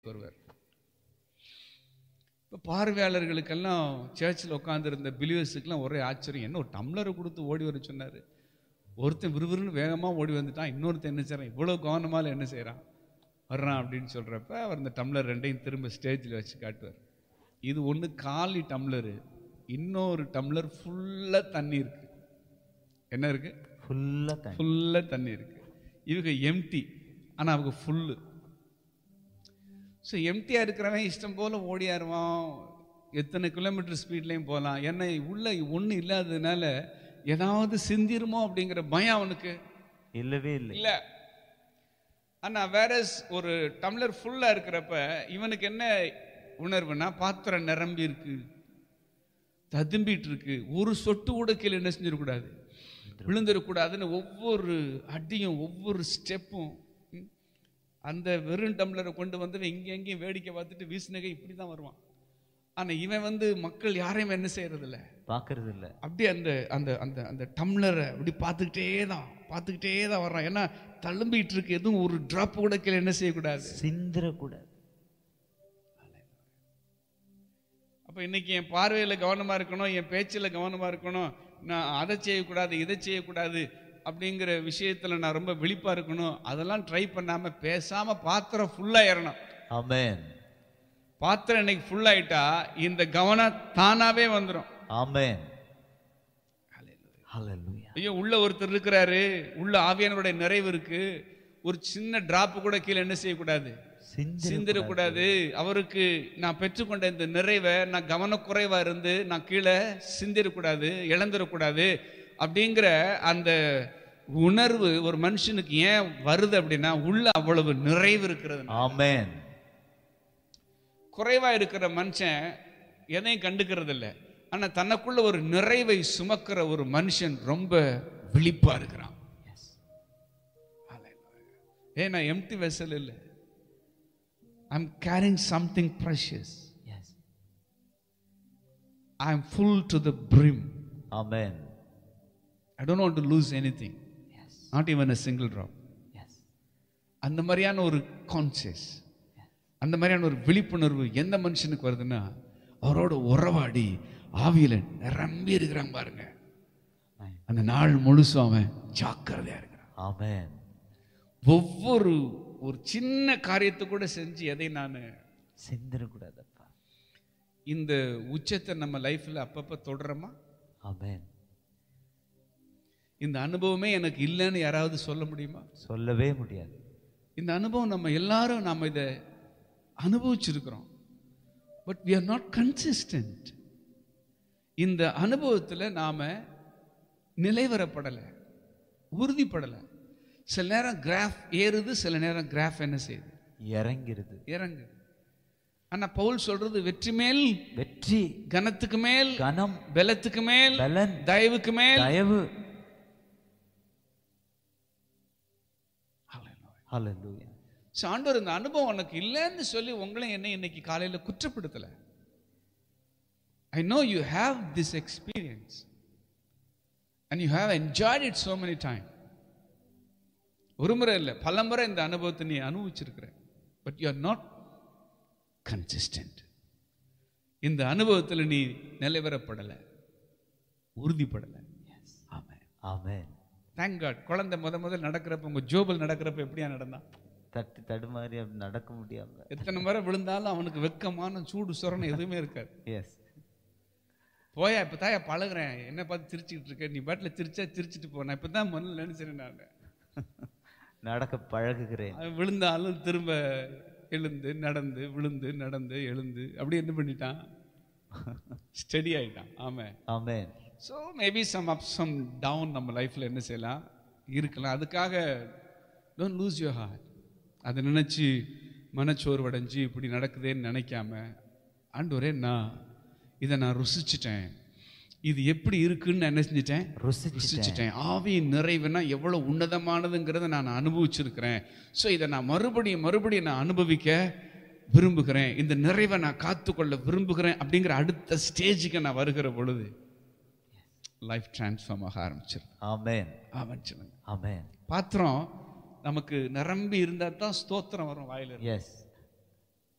வருவார் இப்போ பார்வையாளர்களுக்கெல்லாம் சர்ச்சில் உட்காந்துருந்த பிலிவர்ஸுக்கெல்லாம் ஒரே ஆச்சரியம் என்ன ஒரு டம்ளரை கொடுத்து ஓடி வர சொன்னார் ஒருத்தன் விறுவிறுன்னு வேகமாக ஓடி வந்துட்டான் இன்னொருத்தன் என்ன செய்கிறான் இவ்வளோ கவனமாக என்ன செய்கிறான் வர்றான் அப்படின்னு சொல்கிறப்ப அவர் இந்த டம்ளர் ரெண்டையும் திரும்ப ஸ்டேஜில் வச்சு காட்டுவார் இது ஒன்று காலி டம்ளரு இன்னொரு டம்ளர் ஃபுல்லாக தண்ணி இருக்கு என்ன இருக்கு ஃபுல்லா தண்ணி ஃபுல்லாக தண்ணி இருக்கு இவங்க எம்டி ஆனால் அவங்க ஃபுல்லு ஸோ எம்டியாக இருக்கிறவன் இஷ்டம் போல் ஓடியாருவான் எத்தனை கிலோமீட்டர் ஸ்பீட்லேயும் போகலாம் ஏன்னா உள்ள ஒன்றும் இல்லாததுனால ஏதாவது சிந்திருமோ அப்படிங்கிற பயம் அவனுக்கு இல்லவே இல்லை இல்லை ஆனால் வேற ஒரு டம்ளர் ஃபுல்லாக இருக்கிறப்ப இவனுக்கு என்ன உணர்வுனா பாத்திரம் நிரம்பி இருக்கு ததும்பிட்டு இருக்கு ஒரு சொட்டு கூட கீழே என்ன செஞ்சிடக்கூடாது விழுந்துடக்கூடாதுன்னு ஒவ்வொரு அடியும் ஒவ்வொரு ஸ்டெப்பும் ம், அந்த வெறும் டம்ளரை கொண்டு வந்து இங்கே எங்கேயும் வேடிக்கை பார்த்துட்டு வீசினகை இப்படி தான் வருவான் ஆனால் இவன் வந்து மக்கள் யாரையும் என்ன செய்யறதில்ல பார்க்கறது இல்ல அப்படியே அந்த அந்த அந்த அந்த டம்ளரை அப்படி பார்த்துக்கிட்டே தான் பார்த்துக்கிட்டே தான் வர்றான் ஏன்னா தழும்பிட்டு இருக்கு எதுவும் ஒரு ட்ராப் கூட கீழே என்ன செய்யக்கூடாது சிந்திரக்கூடாது அப்போ இன்னைக்கு என் பார்வையில் கவனமாக இருக்கணும் என் பேச்சில் கவனமாக இருக்கணும் நான் அதை செய்யக்கூடாது இதை செய்யக்கூடாது அப்படிங்கிற விஷயத்தில் நான் ரொம்ப விழிப்பாக இருக்கணும் அதெல்லாம் ட்ரை பண்ணாமல் பேசாமல் பாத்திரம் ஃபுல்லாக ஏறணும் ஆமென் பாத்திரம் இன்னைக்கு ஃபுல்லாயிட்டா இந்த கவனம் தானாகவே வந்துடும் ஆமென் ஹalleluya ஐயோ உள்ள ஒருத்தர் இருக்கிறாரு உள்ள ஆவியானவருடைய நிறைவு இருக்கு ஒரு சின்ன டிராப் கூட கீழே என்ன செய்யக்கூடாது சிந்திர சிந்திரக்கூடாது அவருக்கு நான் பெற்றுக்கொண்ட இந்த நிறைவை நான் கவனக்குறைவா இருந்து நான் கீழே சிந்திரக்கூடாது இழந்துடக்கூடாது அப்படிங்கிற அந்த உணர்வு ஒரு மனுஷனுக்கு ஏன் வருது அப்படின்னா உள்ள அவ்வளவு நிறைவு இருக்கிறது ஆமென் குறைவா இருக்கிற மனுஷன் எதையும் கண்டுக்கிறது இல்லை ஆனா தனக்குள்ள ஒரு நிறைவை சுமக்கிற ஒரு மனுஷன் ரொம்ப விழிப்பா இருக்கிறான் ஏ நான் எம்டி வெசல் இல்லை I'm carrying something precious yes I am full to the brim amen I don't want to lose anything yes not even a single drop yes அந்த மாதிரியான ஒரு கான்சியஸ் அந்த மாதிரியான ஒரு விழிப்புணர்வு எந்த மனுஷனுக்கு வருதுன்னா அவரோட உறவாடி ஆவியில நிரம்பி இருக்கிறான் பாருங்க அந்த நாள் முழுசும் அவன் ஜாக்கிரதையா இருக்கிறான் ஆமென் ஒவ்வொரு ஒரு சின்ன காரியத்தை கூட செஞ்சு எதை நான் சிந்திரக்கூடாதப்பா இந்த உச்சத்தை நம்ம லைஃப்ல அப்பப்ப தொடரமா ஆமென் இந்த அனுபவமே எனக்கு இல்லைன்னு யாராவது சொல்ல முடியுமா சொல்லவே முடியாது இந்த அனுபவம் நம்ம எல்லாரும் நம்ம இதை அனுபவிச்சிருக்கிறோம் but we are not consistent இந்த அனுபவத்தில் நாம் நிலைவரப்படலை உறுதிப்படலை சில நேரம் கிராஃப் ஏறுது சில நேரம் கிராஃப் என்ன செய்யுது இறங்கிறது இறங்குது ஆனா பவுல் சொல்றது வெற்றி மேல் வெற்றி கனத்துக்கு மேல் கனம் பலத்துக்கு மேல் பலன் தயவுக்கு மேல் தயவு ஹalleluya So, ஆண்டவர் இந்த அனுபவம் உனக்கு இல்லைன்னு சொல்லி உங்களை என்ன இன்னைக்கு காலையில குற்றப்படுத்தல I know you have this experience and you have enjoyed it so many time ஒரு முறை இல்லை பல முறை இந்த அனுபவத்தை நீ அனுபவிச்சிருக்கிற but you are not consistent இந்த அனுபவத்தில் நீ நிலைவரப்படலை உறுதிப்படலை ஆமாம் ஆமென் தேங்க் காட் குழந்தை முத முதல் நடக்கிறப்ப உங்க ஜோபல் நடக்கிறப்ப எப்படியா நடந்தான் தட்டி தடுமாறி அப்படி நடக்க முடியாம எத்தனை முறை விழுந்தாலும் அவனுக்கு வெக்கமான சூடு சொரணம் எதுவுமே இருக்காது எஸ் போயா இப்போ தாயா பழகுறேன் என்ன பார்த்து சிரிச்சுக்கிட்டு இருக்க நீ பாட்டில் சிரிச்சா சிரிச்சிட்டு போ நான் இப்போ தான் முதல்ல நினைச்சேன் நான் நடக்க பழகுகிறேன் அவன் விழுந்தாலும் திரும்ப எழுந்து நடந்து விழுந்து நடந்து எழுந்து அப்படி என்ன பண்ணிட்டான் ஸ்டெடி ஆயிட்டான் ஆமாம் amen so maybe some up some down நம்ம லைஃப்பில் என்ன செய்யலாம் இருக்கலாம் அதுக்காக டோன்ட் லூஸ் யுவர் ஹார்ட் அதை நினச்சி மனச்சோர்வடைஞ்சு இப்படி நடக்குதேன்னு நினைக்காம ஆண்டவரே நான் இதை நான் ருசிச்சிட்டேன் இது எப்படி இருக்குன்னு நான் என்ன செஞ்சிட்டேன் ருசிச்சிட்டேன் ருசிச்சிட்டேன் ஆவியின் நிறைவுனா எவ்வளோ உன்னதமானதுங்கிறத நான் அனுபவிச்சிருக்கிறேன் ஸோ இதை நான் மறுபடியும் மறுபடியும் நான் அனுபவிக்க விரும்புகிறேன் இந்த நிறைவை நான் காத்துக்கொள்ள விரும்புகிறேன் அப்படிங்கிற அடுத்த ஸ்டேஜுக்கு நான் வருகிற பொழுது லைஃப் டிரான்ஸ்ஃபார்ம் ஆக ஆரம்பிச்சிரு ஆமென் ஆரம்பிச்சிருங்க ஆமென் பாத்திரம் நமக்கு நிரம்பி இருந்தால் தான் ஸ்தோத்திரம் வரும் வாயில இருந்து. எஸ்